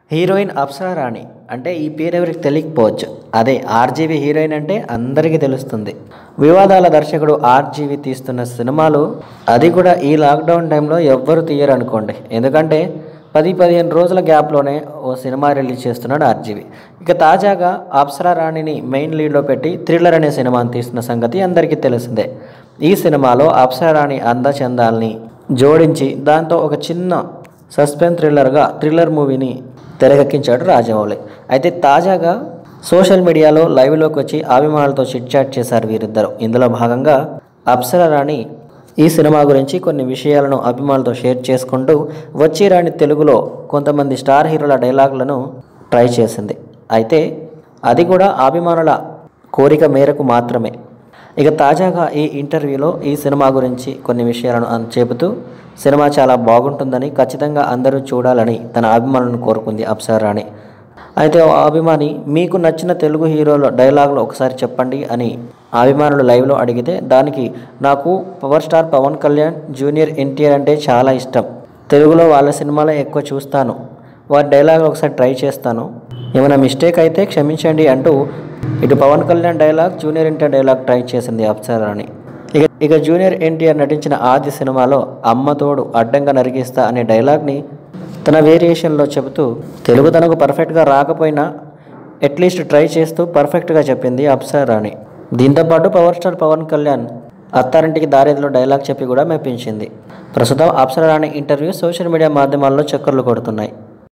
heroine Apsara రాణి అంటే ఈ పేరు ఎవరికి తెలియకపోవచ్చు అదే ఆర్జీవి హీరోయిన్ అంటే అందరికీ తెలుస్తుంది వివాదాల దర్శకుడు ఆర్జీవి తీస్తున్న సినిమాలు అది కూడా ఈ లాక్డౌన్ టైంలో ఎవ్వరు తీయరు అనుకోండి ఎందుకంటే పది పదిహేను రోజుల గ్యాప్లోనే ఓ సినిమా రిలీజ్ చేస్తున్నాడు ఆర్జీవి ఇక తాజాగా అప్సరా రాణిని మెయిన్ లీడ్లో పెట్టి థ్రిల్లర్ అనే సినిమాని తీస్తున్న సంగతి అందరికీ తెలిసిందే ఈ సినిమాలో అప్సరా రాణి అందచందాల్ని జోడించి దాంతో ఒక చిన్న సస్పెన్స్ థ్రిల్లర్గా థ్రిల్లర్ మూవీని తెరకెక్కించాడు రాజమౌళి అయితే తాజాగా సోషల్ మీడియాలో లైవ్లోకి వచ్చి అభిమానులతో చిట్ చాట్ చేశారు వీరిద్దరు ఇందులో భాగంగా అప్సరా రాణి ఈ సినిమా గురించి కొన్ని విషయాలను అభిమానులతో షేర్ చేసుకుంటూ వచ్చి రాని తెలుగులో కొంతమంది స్టార్ హీరోల డైలాగులను ట్రై చేసింది అయితే అది కూడా అభిమానుల కోరిక మేరకు మాత్రమే ఇక తాజాగా ఈ ఇంటర్వ్యూలో ఈ సినిమా గురించి కొన్ని విషయాలను అన్- చెబుతూ సినిమా చాలా బాగుంటుందని ఖచ్చితంగా అందరూ చూడాలని తన అభిమానులను కోరుకుంది అప్సరా రాణి అయితే ఓ అభిమాని మీకు నచ్చిన తెలుగు హీరోల డైలాగులు ఒకసారి చెప్పండి అని అభిమానులు లైవ్లో అడిగితే దానికి నాకు power star Pawan Kalyan junior NTR అంటే చాలా ఇష్టం తెలుగులో వాళ్ళ సినిమాలే ఎక్కువ చూస్తాను వారి డైలాగ్ ఒకసారి ట్రై చేస్తాను ఏమైనా మిస్టేక్ అయితే క్షమించండి అంటూ ఇటు Pawan Kalyan dialogue junior NTR dialogue try చేసింది అప్సరా అని ఇక ఇక జూనియర్ ఎన్టీఆర్ నటించిన ఆది సినిమాలో అమ్మ తోడు అడ్డంగా నరిగిస్తా అనే డైలాగ్ని తన వేరియేషన్లో చెబుతూ తెలుగు తనకు పర్ఫెక్ట్గా రాకపోయినా అట్లీస్ట్ ట్రై చేస్తూ పర్ఫెక్ట్గా చెప్పింది అప్సరా రాణి దీంతోపాటు పవర్ స్టార్ పవన్ కళ్యాణ్ అత్తారింటికి దారేదిలో డైలాగ్ చెప్పి కూడా మెప్పించింది ప్రస్తుతం Apsara Rani interview social media మాధ్యమాల్లో చక్కర్లు కొడుతున్నాయి